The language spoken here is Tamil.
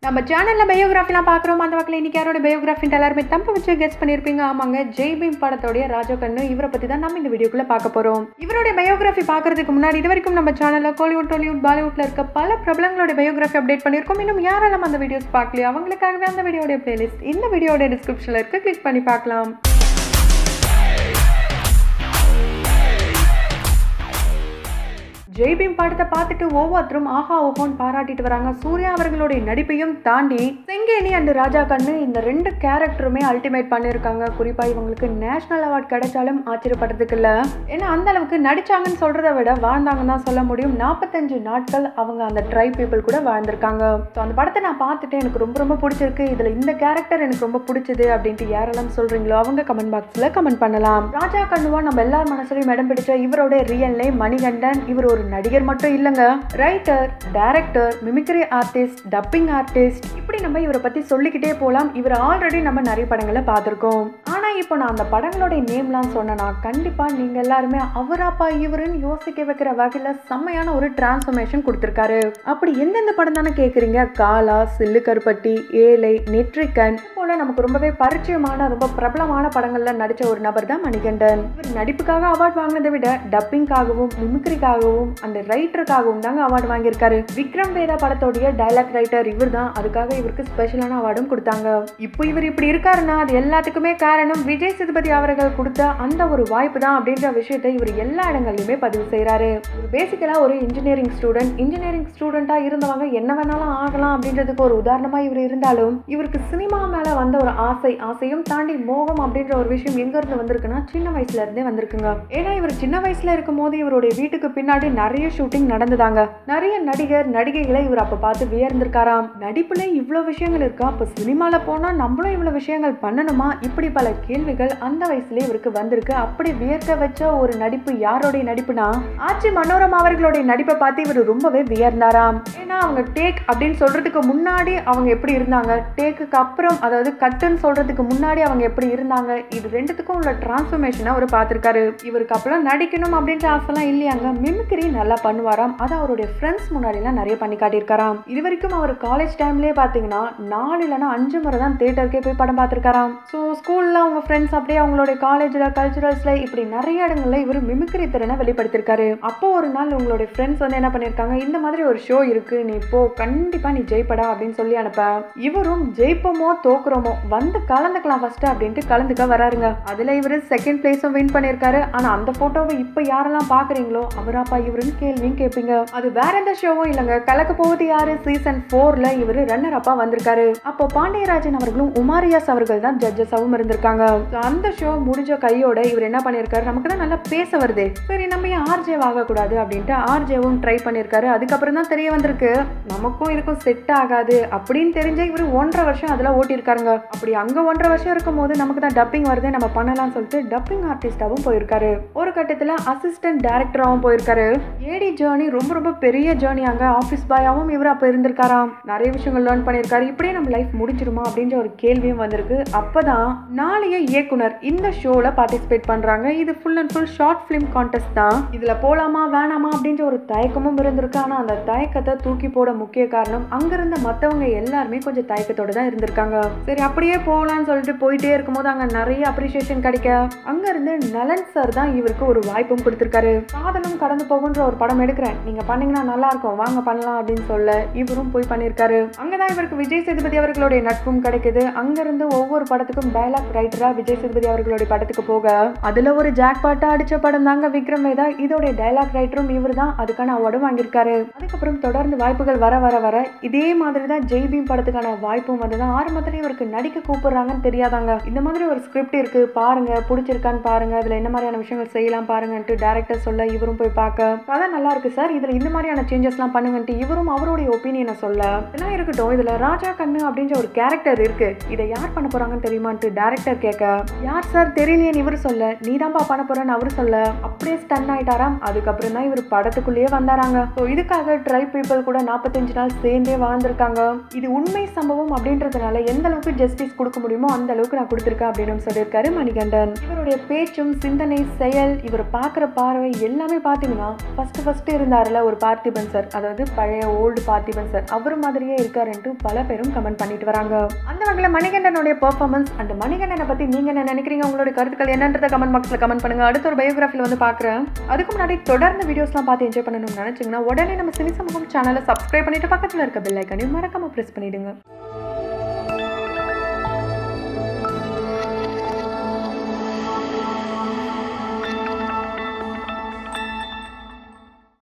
நம்ம சேனலில் பயோகிராஃபிலாம் பார்க்குறோம் அந்த வகையில் இன்னைக்கு யாரோட பயோகிராஃபின்ட்டு எல்லாருமே தம்ப வச்சு கெஸ் பண்ணியிருப்பீங்க ஆமாங்க ஜெய் பீம் படத்தோடைய ராஜா கண்ணு இவரை பற்றி தான் நம்ம இந்த வீடியோக்குள்ளே பார்க்க போகிறோம் இவருடைய பயோகிராஃபி பார்க்கறதுக்கு முன்னாடி இது வரைக்கும் நம்ம சேனலில் கோலிவுட் டோலிவுட் பாலிவுட்டில் இருக்க பல பிரபலங்களோட பயோகிராஃபி அப்டேட் பண்ணியிருக்கோம் இன்னும் யாரெல்லாம் அந்த வீடியோஸ் பார்க்கலையோ அவங்களுக்காகவே அந்த வீடியோடைய பிளேலிஸ்ட் இந்த வீடியோட டிஸ்கிரிப்ஷனில் இருக்க கிளிக் பண்ணி பார்க்கலாம் ஜெய்பீம் படத்தை பார்த்துட்டு ஒவ்வொருத்தரும் ஆஹா ஓஹோன்னு பாராட்டிட்டு வராங்க சூர்யா அவர்களுடைய நடிப்பையும் தாண்டி செங்கேணி அண்ட் ராஜா கண்ணு இந்த ரெண்டு கேரக்டருமே அல்டிமேட் பண்ணியிருக்காங்க குறிப்பா இவங்களுக்கு நேஷனல் அவார்ட் கிடைச்சாலும் ஆச்சரியப்படுறதுக்கு இல்ல ஏன்னா அந்த அளவுக்கு நடிச்சாங்கன்னு சொல்றதை விட வாழ்ந்தாங்கன்னு தான் சொல்ல முடியும் நாற்பத்தஞ்சு நாட்கள் அவங்க அந்த ட்ரை பீப்புள் கூட வாழ்ந்திருக்காங்க ஸோ அந்த படத்தை நான் பார்த்துட்டு எனக்கு ரொம்ப ரொம்ப பிடிச்சிருக்கு இதுல இந்த கேரக்டர் எனக்கு ரொம்ப பிடிச்சது அப்படின்ட்டு யாரெல்லாம் சொல்றீங்களோ அவங்க கமெண்ட் பாக்ஸ்ல கமெண்ட் பண்ணலாம் ராஜா கண்ணுவா நம்ம எல்லார் மனசுலையும் இடம் பிடிச்ச இவரோட ரியல் நேம் மணிகண்டன் இவர் ஒரு நடிகர் மட்டும் இல்லைங்க writer director mimicry artist dubbing artist இப்படி நம்ம இவரை பத்தி சொல்லிக்கிட்டே போகலாம் இவர் ஆல்ரெடி நம்ம நிறைய படங்களை பார்த்துருக்கோம் ஆனா இப்போ நான் அந்த படங்களுடைய நேம்லாம் சொன்னேன்னா கண்டிப்பா நீங்க எல்லாருமே அவராப்பா இவருன்னு யோசிக்க வைக்கிற வகையில செம்மையான ஒரு டிரான்ஸ்ஃபர்மேஷன் கொடுத்துருக்காரு அப்படி எந்தெந்த படம் தானே கேக்குறீங்க காலா சில்லு கருப்பட்டி ஏழை நெட்ரிக்கன் போல நமக்கு ரொம்பவே பரிச்சயமான ரொம்ப பிரபலமான படங்கள்ல நடிச்ச ஒரு நபர் தான் மணிகண்டன் இவர் நடிப்புக்காக அவார்ட் வாங்கினதை விட டப்பிங்காகவும் மிமிக்ரிக்காகவும் அந்த ரைட்டருக்காகவும் தாங்க அவார்டு வாங்கியிருக்காரு விக்ரம் வேதா படத்தோடைய டைலாக் ரைட்டர் இவர் தான் அதுக்காக இவருக்கு ஸ்பெஷலான அவார்டும் கொடுத்தாங்க இப்போ இவர் இப்படி இருக்காருன்னா அது எல்லாத்துக்குமே காரணம் விஜய் சேதுபதி அவர்கள் கொடுத்த அந்த ஒரு வாய்ப்பு தான் அப்படின்ற விஷயத்தை இவர் எல்லா இடங்கள்லையுமே பதிவு செய்கிறாரு இவர் பேசிக்கலாக ஒரு இன்ஜினியரிங் ஸ்டூடெண்ட் இன்ஜினியரிங் ஸ்டூடெண்ட்டாக இருந்தவங்க என்ன வேணாலும் ஆகலாம் அப்படின்றதுக்கு ஒரு உதாரணமாக இவர் இருந்தாலும் இவருக்கு சினிமா மேலே வந்த ஒரு ஆசை ஆசையும் தாண்டி மோகம் அப்படின்ற ஒரு விஷயம் எங்கேருந்து வந்திருக்குன்னா சின்ன வயசுல இருந்தே வந்திருக்குங்க ஏன்னா இவர் சின்ன வயசுல இருக்கும் போது இவருடைய வீட்டுக்கு பின்னாடி நிறைய ஷூட்டிங் நடந்ததாங்க நிறைய நடிகர் நடிகைகளை இவர் அப்ப பார்த்து வியர்ந்திருக்காராம் நடிப்புல இவ்வளவு விஷயங்கள் இருக்கா அப்ப சினிமால போனா நம்மளும் இவ்வளவு விஷயங்கள் பண்ணணுமா இப்படி பல கேள்விகள் அந்த வயசுல இவருக்கு வந்திருக்கு அப்படி வியர்க்க வச்ச ஒரு நடிப்பு யாருடைய நடிப்புனா ஆட்சி மனோரமா அவர்களுடைய நடிப்பை பார்த்து இவர் ரொம்பவே வியர்ந்தாராம் ஏன்னா அவங்க டேக் அப்படின்னு சொல்றதுக்கு முன்னாடி அவங்க எப்படி இருந்தாங்க டேக்குக்கு அப்புறம் அதாவது கட்டுன்னு சொல்றதுக்கு முன்னாடி அவங்க எப்படி இருந்தாங்க இது ரெண்டுத்துக்கும் உள்ள டிரான்ஸ்ஃபர்மேஷனை அவர் பார்த்திருக்காரு இவருக்கு அப்பெல்லாம் நடிக்கணும் அப்படின்ற ஆசைலாம் இல்லையாங்க மிமிக்ரி நல்லா பண்ணுவாராம் அதை அவருடைய ஃப்ரெண்ட்ஸ் முன்னாடிலாம் நிறைய பண்ணி காட்டியிருக்காராம் இது வரைக்கும் அவர் காலேஜ் டைம்லேயே பார்த்தீங்கன்னா நாலு இல்லைன்னா அஞ்சு முறை தான் தேட்டருக்கே போய் படம் பார்த்துருக்காராம் ஸோ ஸ்கூலில் அவங்க ஃப்ரெண்ட்ஸ் அப்படியே அவங்களுடைய காலேஜில் கல்ச்சுரல்ஸில் இப்படி நிறைய இடங்கள்ல இவர் மிமிக்ரி திறனை வெளிப்படுத்திருக்காரு அப்போ ஒரு நாள் உங்களுடைய ஃப்ரெண்ட்ஸ் வந்து என்ன பண்ணியிருக்காங்க இந்த மாதிரி ஒரு ஷோ இருக்கு நீ போ கண்டிப்பாக நீ ஜெயிப்படா அப்படின்னு சொல்லி அனுப்ப இவரும் ஜெயிப்போமோ தோக்குறோமோ வந்து கலந்துக்கலாம் ஃபர்ஸ்ட் அப்படின்ட்டு கலந்துக்க வராருங்க அதில் இவர் செகண்ட் பிளேஸும் வின் பண்ணியிருக்காரு ஆனால் அந்த ஃபோட்டோவை இப்போ யாரெல்லாம் பார்க்குறீங்களோ அவராப்பா இவருன்னு கேள்வியும் கேட்பீங்க அது வேற எந்த ஷோவும் இல்லைங்க கலக்க போவது யாரு சீசன் ஃபோர்ல இவர் ரன்னர் அப்பா வந்திருக்காரு அப்போ பாண்டியராஜன் அவர்களும் உமாரியாஸ் அவர்கள் தான் ஜட்ஜஸாவும் இருந்திருக்காங்க So, அந்த ஷோ முடிஞ்ச கையோட இவர் என்ன பண்ணியிருக்காரு நமக்கு தான் நல்லா பேச வருதே சரி நம்ம ஏன் ஆர்ஜே வாங்கக்கூடாது அப்படின்ட்டு ஆர்ஜேவும் ட்ரை பண்ணியிருக்காரு அதுக்கப்புறம் தான் தெரிய வந்திருக்கு நமக்கும் இதுக்கும் செட் ஆகாது அப்படின்னு தெரிஞ்ச இவர் ஒன்றரை வருஷம் அதில் ஓட்டியிருக்காருங்க அப்படி அங்கே ஒன்றரை வருஷம் இருக்கும் போது நமக்கு தான் டப்பிங் வருது நம்ம பண்ணலாம்னு சொல்லிட்டு டப்பிங் ஆர்டிஸ்டாகவும் போயிருக்காரு ஒரு கட்டத்தில் அசிஸ்டன்ட் டேரக்டராகவும் போயிருக்காரு ஏடி ஜேர்னி ரொம்ப ரொம்ப பெரிய ஜேர்னி அங்கே ஆஃபீஸ் பாயாவும் இவர் அப்போ இருந்திருக்காராம் நிறைய விஷயங்கள் லேர்ன் பண்ணியிருக்காரு இப்படியே நம்ம லைஃப் முடிஞ்சிருமா அப்படின்ற ஒரு கேள்வியும் வந்திருக்கு அப்பதான் நாளைய இயக்குனர் இந்த ஷோவில் பார்ட்டிசிபேட் பண்ணுறாங்க இது full and full short film contest தான் இதில் போகலாமா வேணாமா அப்படின்ற ஒரு தயக்கமும் இருந்திருக்கு ஆனால் அந்த தயக்கத்தை தூக்கி போட முக்கிய காரணம் அங்கே இருந்த மற்றவங்க எல்லாருமே கொஞ்சம் தயக்கத்தோட தான் இருந்திருக்காங்க சரி அப்படியே போகலான்னு சொல்லிட்டு போயிட்டே இருக்கும்போது அங்கே நிறைய அப்ரிசியேஷன் கிடைக்க அங்கேருந்து நலன் சார் தான் இவருக்கு ஒரு வாய்ப்பும் கொடுத்துருக்காரு காதலும் கடந்து போகுன்ற ஒரு படம் எடுக்கிறேன் நீங்கள் பண்ணீங்கன்னா நல்லா இருக்கும் வாங்க பண்ணலாம் அப்படின்னு சொல்ல இவரும் போய் பண்ணியிருக்காரு அங்கதான் இவருக்கு விஜய் சேதுபதி அவர்களுடைய நட்பும் கிடைக்குது அங்கிருந்து ஒவ்வொரு படத்துக்கும் டைலாக் ரைட்டரா விஜய் சேதுபதி அவர்களுடைய படத்துக்கு போக அதுல ஒரு ஜாக் பாட்டா அடிச்ச படம் தாங்க விக்ரம் வேதா இதோடைய டைலாக் ரைட்டரும் இவர் தான் அதுக்கான அவார்டும் வாங்கியிருக்காரு அதுக்கப்புறம் தொடர்ந்து வாய்ப்புகள் வர வர வர இதே மாதிரி தான் ஜெய் பீம் படத்துக்கான வாய்ப்பும் வந்துதான் ஆரம்பத்துல இவருக்கு நடிக்க கூப்பிடுறாங்கன்னு தெரியாதாங்க இந்த மாதிரி ஒரு ஸ்கிரிப்ட் இருக்கு பாருங்க பிடிச்சிருக்கான்னு பாருங்க அதுல என்ன மாதிரியான விஷயங்கள் செய்யலாம் பாருங்கன்ட்டு டேரக்டர் சொல்ல இவரும் போய் பார்க்க அதான் நல்லா இருக்கு சார் இதுல இந்த மாதிரியான சேஞ்சஸ்லாம் பண்ணுங்கன்ட்டு இவரும் அவருடைய ஒப்பீனியனை சொல்ல இதெல்லாம் இருக்கட்டும் இதுல ராஜா கண்ணு அப்படின்ற ஒரு கேரக்டர் இருக்கு இதை யார் பண்ண போறாங்கன்னு தெரியுமான்ட்டு டேரக்டர் கேட்க யார் சார் தெரியலையேன்னு இவர் சொல்ல நீ தான்ப்பா பண்ண போறேன்னு அவர் சொல்ல அப்படியே ஸ்டன் ஆயிட்டாராம் அதுக்கப்புறம் தான் இவர் படத்துக்குள்ளேயே வந்தாராங்க ஸோ இதுக்காக ட்ரை பீப்புள் கூட நாற்பத்தஞ்சு நாள் சேர்ந்தே வாழ்ந்திருக்காங்க இது உண்மை சம்பவம் அப்படின்றதுனால எந்த அளவுக்கு அளவுக்கு ஜஸ்டிஸ் கொடுக்க முடியுமோ அந்த அளவுக்கு நான் கொடுத்துருக்கேன் அப்படின்னு சொல்லியிருக்காரு மணிகண்டன் இவருடைய பேச்சும் சிந்தனை செயல் இவர் பார்க்குற பார்வை எல்லாமே பார்த்தீங்கன்னா ஃபர்ஸ்ட் ஃபர்ஸ்ட் இருந்தாருல ஒரு பார்த்திபன் சார் அதாவது பழைய ஓல்டு பார்த்திபன் சார் அவர் மாதிரியே இருக்காருன்ட்டு பல பேரும் கமெண்ட் பண்ணிட்டு வராங்க அந்த வகையில் மணிகண்டனுடைய பெர்ஃபார்மன்ஸ் அண்ட் மணிகண்டனை பற்றி நீங்கள் என்ன நினைக்கிறீங்க உங்களுடைய கருத்துக்கள் என்னன்றத கமெண்ட் பாக்ஸில் கமெண்ட் பண்ணுங்க அடுத்த ஒரு பயோகிராஃபியில் வந்து பார்க்குறேன் அதுக்கு முன்னாடி தொடர்ந்து வீடியோஸ்லாம் பார்த்து என்ஜாய் பண்ணணும்னு நினச்சிங்கன்னா உடனே நம்ம சினி சமூகம் சேனலை சப்ஸ்கிரைப் பண்ணிட்டு பக்கத்தில் இருக்க பெல் ஐக்கனையும் மறக்காம ப்ரெஸ் பண்ணிடுங்க